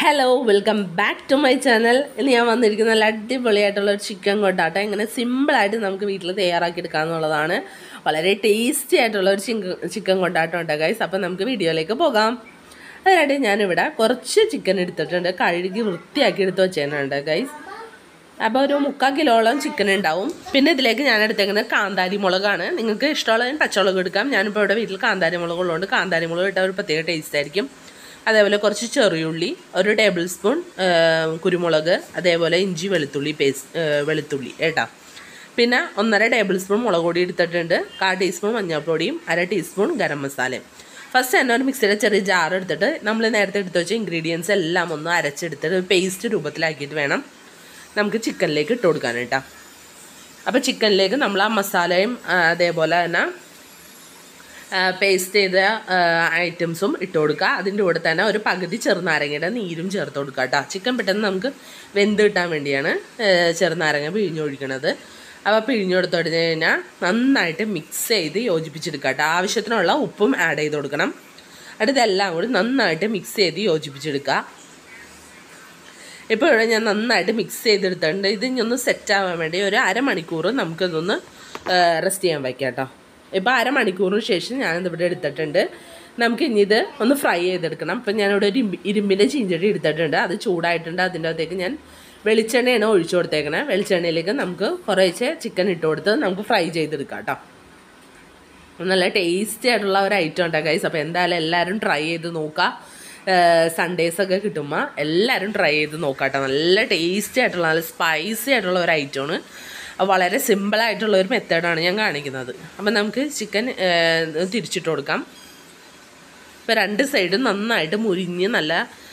hello welcome back to my channel ഇന്ന് ഞാൻ വന്നിരിക്കുന്ന നല്ല അടിപൊളിയായിട്ടുള്ള ഒരു ചിക്കൻ കൊണ്ടാട്ടം ഇങ്ങനെ സിമ്പിളായിട്ട് നമുക്ക് വീട്ടിൽ തയ്യാറാക്കി എടുക്കാമെന്നുള്ളതാണ് വളരെ ടേസ്റ്റി ആയിട്ടുള്ള ഒരു ചിക്കൻ ചിക്കൻ കൊണ്ടാട്ടം ഉണ്ട് ഗൈസ് അപ്പം നമുക്ക് വീഡിയോയിലേക്ക് പോകാം അതിനായിട്ട് ഞാനിവിടെ കുറച്ച് ചിക്കൻ എടുത്തിട്ടുണ്ട് കഴുകി വൃത്തിയാക്കി എടുത്ത് വെച്ചേനുണ്ട് ഗൈസ് അപ്പോൾ ഒരു മുക്കാൽ കിലോളം ചിക്കൻ ഉണ്ടാവും പിന്നെ ഇതിലേക്ക് ഞാൻ എടുത്തേക്കുന്നത് കാന്താരി മുളകാണ് നിങ്ങൾക്ക് ഇഷ്ടമുള്ള പച്ചമുളക് എടുക്കാം ഞാനിപ്പോൾ ഇവിടെ വീട്ടിൽ കാന്താരി മുളകുള്ളതുകൊണ്ട് കാന്താരി മുളക് ഇട്ടാൽ ഒരു പ്രത്യേക ടേസ്റ്റ് ആയിരിക്കും അതേപോലെ കുറച്ച് ചെറിയുള്ളി ഒരു ടേബിൾ സ്പൂൺ കുരുമുളക് അതേപോലെ ഇഞ്ചി വെളുത്തുള്ളി പേസ്റ്റ് വെളുത്തുള്ളി ഏട്ടാ പിന്നെ ഒന്നര ടേബിൾ സ്പൂൺ മുളക് പൊടി എടുത്തിട്ടുണ്ട് കാ ടീസ്പൂൺ മഞ്ഞൾപ്പൊടിയും അര ടീസ്പൂൺ ഗരം മസാലയും ഫസ്റ്റ് തന്നെ ഒരു മിക്സിയുടെ ചെറിയ ജാർ എടുത്തിട്ട് നമ്മൾ നേരത്തെ എടുത്ത് വെച്ച ഇൻഗ്രീഡിയൻസ് എല്ലാം ഒന്ന് അരച്ചെടുത്തിട്ട് പേസ്റ്റ് രൂപത്തിലാക്കിയിട്ട് വേണം നമുക്ക് ചിക്കനിലേക്ക് ഇട്ട് കൊടുക്കാൻ കേട്ടോ അപ്പോൾ ചിക്കനിലേക്ക് നമ്മൾ ആ മസാലയും ആ, അതേപോലെ തന്നെ പേസ്റ്റ് ചെയ്ത ഐറ്റംസും ഇട്ട് കൊടുക്കുക അതിൻ്റെ കൂടെ തന്നെ ഒരു പകുതി ചെറുനാരങ്ങയുടെ നീരും ചേർത്ത് കൊടുക്കുക കേട്ടോ ചിക്കൻ പെട്ടെന്ന് നമുക്ക് വെന്ത് കിട്ടാൻ വേണ്ടിയാണ് ആ, ചെറുനാരങ്ങ പിഴിഞ്ഞൊഴിക്കണത് അപ്പോൾ പിഴിഞ്ഞെടുത്ത് കഴിഞ്ഞ് കഴിഞ്ഞാൽ നന്നായിട്ട് മിക്സ് ചെയ്ത് യോജിപ്പിച്ചെടുക്കുക കേട്ടോ ആവശ്യത്തിനുള്ള ഉപ്പും ആഡ് ചെയ്ത് കൊടുക്കണം എന്നിട്ട് ഇതെല്ലാം കൂടി നന്നായിട്ട് മിക്സ് ചെയ്ത് യോജിപ്പിച്ചെടുക്കുക ഇപ്പോൾ ഇവിടെ ഞാൻ നന്നായിട്ട് മിക്സ് ചെയ്തെടുത്തിട്ടുണ്ട് ഇത് ഇനി ഒന്ന് സെറ്റ് ആവാൻ വേണ്ടി ഒരു അരമണിക്കൂർ നമുക്കിതൊന്ന് റെസ്റ്റ് ചെയ്യാൻ വയ്ക്കാം കേട്ടോ ഇപ്പോൾ അരമണിക്കൂറിന് ശേഷം ഞാനിത് ഇവിടെ എടുത്തിട്ടുണ്ട് നമുക്ക് ഇനി ഇത് ഒന്ന് ഫ്രൈ ചെയ്തെടുക്കണം ഇപ്പം ഞാനിവിടെ ഒരു ഇരുമ്പ് ഇരുമ്പിൻ്റെ ചീഞ്ചടി എടുത്തിട്ടുണ്ട് അത് ചൂടായിട്ടുണ്ട് അതിൻ്റെ അകത്തേക്ക് ഞാൻ വെളിച്ചെണ്ണയാണ് ഒഴിച്ചു കൊടുത്തേക്കണേ വെളിച്ചെണ്ണയിലേക്ക് നമുക്ക് കുറേശ്ശെ ചിക്കൻ ഇട്ട് കൊടുത്ത് നമുക്ക് ഫ്രൈ ചെയ്തെടുക്കാം കേട്ടോ നല്ല ടേസ്റ്റി ആയിട്ടുള്ള ഒരു ഐറ്റം ഉണ്ട് ഗൈസ് അപ്പോൾ എന്തായാലും എല്ലാവരും ട്രൈ ചെയ്ത് നോക്കുക സൺഡേസ് ഒക്കെ കിട്ടുമ്പോൾ എല്ലാവരും ട്രൈ ചെയ്ത് നോക്കാട്ടോ നല്ല ടേസ്റ്റി ആയിട്ടുള്ള നല്ല സ്പൈസി ആയിട്ടുള്ള ഒരു ഐറ്റമാണ് വളരെ സിമ്പിളായിട്ടുള്ള ഒരു മെത്തേഡാണ് ഞാൻ കാണിക്കുന്നത് അപ്പം നമുക്ക് ചിക്കൻ തിരിച്ചിട്ട് കൊടുക്കാം ഇപ്പോൾ രണ്ട് സൈഡും നന്നായിട്ട് മുരിഞ്ഞ് നല്ല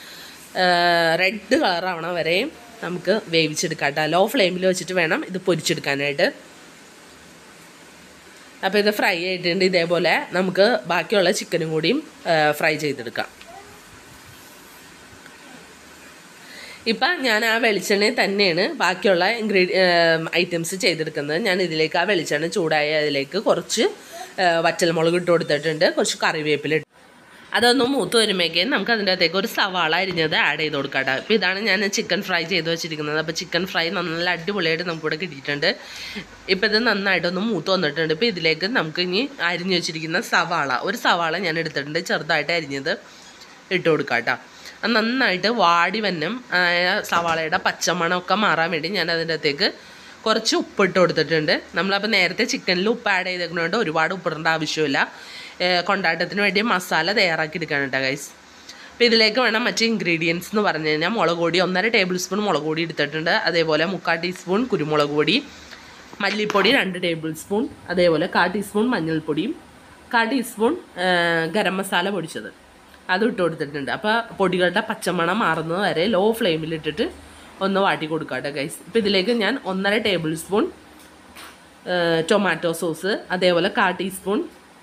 റെഡ് കളറാവണ വരെയും നമുക്ക് വേവിച്ചെടുക്കാം കേട്ടോ ലോ ഫ്ലെയിമിൽ വെച്ചിട്ട് വേണം ഇത് പൊരിച്ചെടുക്കാനായിട്ട് അപ്പോൾ ഇത് ഫ്രൈ ആയിട്ടുണ്ട് ഇതേപോലെ നമുക്ക് ബാക്കിയുള്ള ചിക്കനും കൂടിയും ഫ്രൈ ചെയ്തെടുക്കാം ഇപ്പം ഞാൻ ആ വെളിച്ചെണ്ണയിൽ തന്നെയാണ് ബാക്കിയുള്ള ഇൻഗ്രീഡി ഐറ്റംസ് ചെയ്തെടുക്കുന്നത് ഞാൻ ഇതിലേക്ക് ആ വെളിച്ചെണ്ണ ചൂടായ അതിലേക്ക് കുറച്ച് വറ്റൽമുളക് ഇട്ട് കൊടുത്തിട്ടുണ്ട് കുറച്ച് കറിവേപ്പില ഇട്ട് അതൊന്ന് മൂത്ത് വരുമ്പോഴേക്കും നമുക്ക് അതിൻ്റെ അകത്തേക്ക് ഒരു സവാള അരിഞ്ഞത് ആഡ് ചെയ്ത് കൊടുക്കാം കേട്ടോ അപ്പോൾ ഇതാണ് ഞാൻ ചിക്കൻ ഫ്രൈ ചെയ്ത് വെച്ചിരിക്കുന്നത് അപ്പോൾ ചിക്കൻ ഫ്രൈ നല്ല അടിപൊളിയായിട്ട് നമുക്കിവിടെ കിട്ടിയിട്ടുണ്ട് ഇപ്പോൾ ഇത് നന്നായിട്ടൊന്ന് മൂത്ത് വന്നിട്ടുണ്ട് ഇപ്പോൾ ഇതിലേക്ക് നമുക്ക് ഇനി അരിഞ്ഞ് വെച്ചിരിക്കുന്ന സവാള ഒരു സവാള ഞാൻ എടുത്തിട്ടുണ്ട് ചെറുതായിട്ട് അരിഞ്ഞത് ഇട്ട് കൊടുക്കാം കേട്ടോ അത് നന്നായിട്ട് വാടി വന്നം സവാളയുടെ പച്ചമണമൊക്കെ മാറാൻ വേണ്ടി ഞാൻ അതിൻ്റെ അകത്തേക്ക് കുറച്ച് ഉപ്പിട്ട് കൊടുത്തിട്ടുണ്ട് നമ്മളപ്പോൾ നേരത്തെ ചിക്കനിൽ ഉപ്പ് ആഡ് ചെയ്തേക്കുന്നതുകൊണ്ട് ഒരുപാട് ഉപ്പിടേണ്ട ആവശ്യമില്ല ഏഹ് കൊണ്ടാട്ടത്തിന് വേണ്ടി മസാല തയ്യാറാക്കി എടുക്കാൻ കേട്ടോ ഗൈസ് അപ്പോൾ ഇതിലേക്ക് വേണം മറ്റ് ഇൻഗ്രീഡിയൻസ് എന്ന് പറഞ്ഞു കഴിഞ്ഞാൽ മുളക് പൊടി ഒന്നര ടേബിൾ സ്പൂൺ മുളക് പൊടി എടുത്തിട്ടുണ്ട് അതേപോലെ മുക്കാൽ ടീസ്പൂൺ കുരുമുളക് പൊടി മല്ലിപ്പൊടി രണ്ട് ടേബിൾ സ്പൂൺ അതേപോലെ കാ ടീസ്പൂൺ മഞ്ഞൾപ്പൊടിയും കാ ടീസ്പൂൺ ഏഹ് ഗരം മസാല പൊടിച്ചത് അതും ഇട്ട് കൊടുത്തിട്ടുണ്ട് അപ്പോൾ പൊടികളുടെ പച്ചമണം മാറുന്നത് വരെ ലോ ഫ്ലെയിമിലിട്ടിട്ട് ഒന്ന് വാട്ടി കൊടുക്കാം കേട്ടോ ഗൈസ് ഇപ്പോൾ ഇതിലേക്ക് ഞാൻ ഒന്നര ടേബിൾ സ്പൂൺ ടൊമാറ്റോ സോസ് അതേപോലെ കാ ടീസ്പൂൺ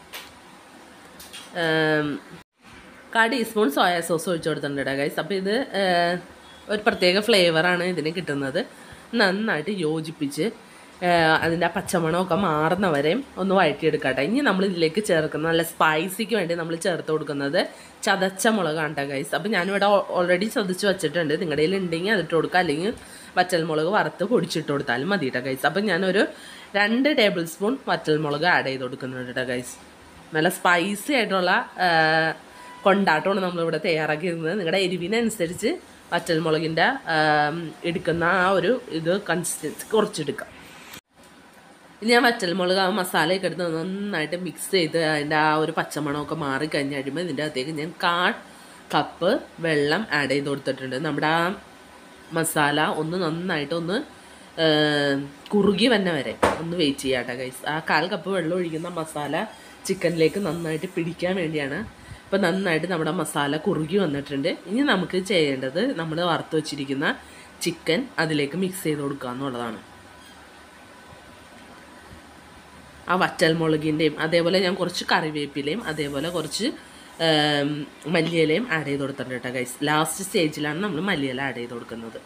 കാ ടീസ്പൂൺ സോയാ സോസ് ഒഴിച്ചു കൊടുത്തിട്ടുണ്ട് കേട്ടോ ഗൈസ് അപ്പോൾ ഇത് ഏഹ്, ഒരു പ്രത്യേക ഫ്ലേവറാണ് ഇതിന് കിട്ടുന്നത് നന്നായിട്ട് യോജിപ്പിച്ച് ഏഹ്, അതിൻ്റെ ആ പച്ചമണമൊക്കെ മാറുന്നവരെയും ഒന്ന് വഴറ്റിയെടുക്കട്ടെ ഇനി നമ്മൾ ഇതിലേക്ക് ചേർക്കുന്ന നല്ല സ്പൈസിക്ക് വേണ്ടി നമ്മൾ ചേർത്ത് കൊടുക്കുന്നത് ചതച്ച മുളകാണ് കേട്ടോ ഗൈസ് അപ്പോൾ ഞാനിവിടെ ഓൾറെഡി ചതച്ച് വെച്ചിട്ടുണ്ട് നിങ്ങളുടെ കയ്യിൽ ഉണ്ടെങ്കിൽ അതിട്ട് കൊടുക്കുക അല്ലെങ്കിൽ വറ്റൽമുളക് വറുത്ത് പൊടിച്ചിട്ട് കൊടുത്താലും മതി കേട്ടോ ഗൈസ് അപ്പം ഞാനൊരു രണ്ട് ടേബിൾ സ്പൂൺ വറ്റൽമുളക് ആഡ് ചെയ്ത് കൊടുക്കുന്നുണ്ട് കേട്ടോ ഗൈസ് നല്ല സ്പൈസി ആയിട്ടുള്ള ആ, കൊണ്ടാട്ടമാണ് നമ്മളിവിടെ തയ്യാറാക്കിയിരുന്നത് നിങ്ങളുടെ എരിവിനനുസരിച്ച് വറ്റൽമുളകിൻ്റെ എടുക്കുന്ന ആ ഒരു ഇത് കൺസിസ്റ്റൻസി കുറച്ചെടുക്കാം ഇനി ഞാൻ വറ്റൽമുളക് ആ മസാലയൊക്കെ എടുത്ത് നന്നായിട്ട് മിക്സ് ചെയ്ത് അതിൻ്റെ ആ ഒരു പച്ചമണമൊക്കെ മാറി കഴിഞ്ഞ് കഴിയുമ്പോൾ ഇതിൻ്റെ അകത്തേക്ക് ഞാൻ കാ കപ്പ് വെള്ളം ആഡ് ചെയ്ത് കൊടുത്തിട്ടുണ്ട് നമ്മുടെ ആ മസാല ഒന്ന് നന്നായിട്ട് ഒന്ന് ഏം, കുറുകി വന്ന വരെ ഒന്ന് വെയിറ്റ് ചെയ്യാം കേട്ടോ ഗൈസ് ആ കാൽ കപ്പ് വെള്ളം ഒഴിക്കുന്ന മസാല ചിക്കനിലേക്ക് നന്നായിട്ട് പിടിക്കാൻ വേണ്ടിയാണ് ഇപ്പം നന്നായിട്ട് നമ്മുടെ മസാല കുറുകി വന്നിട്ടുണ്ട് ഇനി നമുക്ക് ചെയ്യേണ്ടത് നമ്മൾ വറുത്ത് വെച്ചിരിക്കുന്ന ചിക്കൻ അതിലേക്ക് മിക്സ് ചെയ്ത് കൊടുക്കുക എന്നുള്ളതാണ് ആ വറ്റൽമുളകിൻ്റെയും അതേപോലെ ഞാൻ കുറച്ച് കറിവേപ്പിലയും അതേപോലെ കുറച്ച് ഏം, മല്ലിയിലയും ആഡ് ചെയ്ത് കൊടുത്തിട്ടുണ്ട് കേട്ടോ ഗൈസ് ലാസ്റ്റ് സ്റ്റേജിലാണ് നമ്മൾ മല്ലിയില ആഡ് ചെയ്ത് കൊടുക്കുന്നത്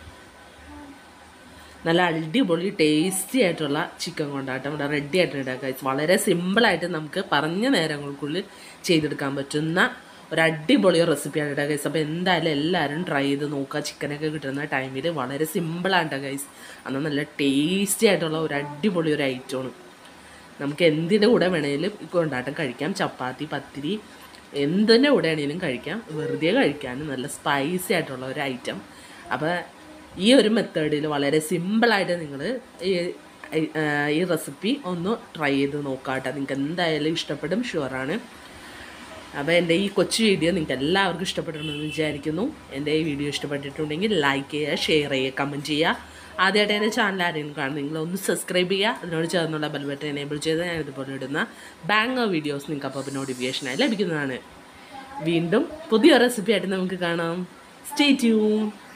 നല്ല അടിപൊളി ടേസ്റ്റി ആയിട്ടുള്ള ചിക്കൻ കൊണ്ടാട്ടം ഇവിടെ റെഡി ആയിട്ടുണ്ട് ഗൈസ് വളരെ സിമ്പിളായിട്ട് നമുക്ക് പറഞ്ഞ നേരങ്ങൾക്കുള്ളിൽ ചെയ്തെടുക്കാൻ പറ്റുന്ന ഒരു അടിപൊളി റെസിപ്പിയാണ് കേട്ടോ ഗൈസ് അപ്പോൾ എന്തായാലും എല്ലാവരും ട്രൈ ചെയ്ത് നോക്കുക ചിക്കനൊക്കെ കിട്ടുന്ന ടൈമിൽ വളരെ സിമ്പിളാണ് കേട്ടോ ഗൈസ് എന്നാൽ നല്ല ടേസ്റ്റി ആയിട്ടുള്ള ഒരു അടിപൊളി ഒരു ഐറ്റമാണ് നമുക്ക് എന്തിൻ്റെ കൂടെ വേണേലും കൊണ്ടാട്ടം കഴിക്കാം ചപ്പാത്തി പത്തിരി എന്തിൻ്റെ കൂടെ ആണെങ്കിലും കഴിക്കാം വെറുതെ കഴിക്കാനും നല്ല സ്പൈസി ആയിട്ടുള്ള ഒരു ഐറ്റം അപ്പോൾ ഈ ഒരു മെത്തേഡിൽ വളരെ സിമ്പിളായിട്ട് നിങ്ങൾ ഈ ആ, ഈ റെസിപ്പി ഒന്ന് ട്രൈ ചെയ്ത് നോക്കാട്ടെ നിങ്ങൾക്ക് എന്തായാലും ഇഷ്ടപ്പെടും ഷുവറാണ് അപ്പോൾ എൻ്റെ ഈ കൊച്ചു വീഡിയോ നിങ്ങൾക്ക് എല്ലാവർക്കും ഇഷ്ടപ്പെട്ടിട്ടുണ്ടെന്ന് വിചാരിക്കുന്നു എൻ്റെ ഈ വീഡിയോ ഇഷ്ടപ്പെട്ടിട്ടുണ്ടെങ്കിൽ ലൈക്ക് ചെയ്യുക ഷെയർ ചെയ്യുക കമൻറ്റ് ചെയ്യുക ആദ്യമായിട്ട് എൻ്റെ ചാനൽ ആരെങ്കിലും കാണും നിങ്ങൾ ഒന്ന് സബ്സ്ക്രൈബ് ചെയ്യുക അതിനോട് ചേർന്നുള്ള ബെൽ ബട്ടൺ എനേബിൾ ചെയ്ത് ഞാൻ ഇതുപോലെ ഇടുന്ന ബാങ്ക് വീഡിയോസ് നിങ്ങൾക്ക് അപ്പോൾ നോട്ടിഫിക്കേഷനായി ലഭിക്കുന്നതാണ് വീണ്ടും പുതിയ റെസിപ്പി ആയിട്ട് നമുക്ക് കാണാം സ്റ്റേ ട്യൂൺ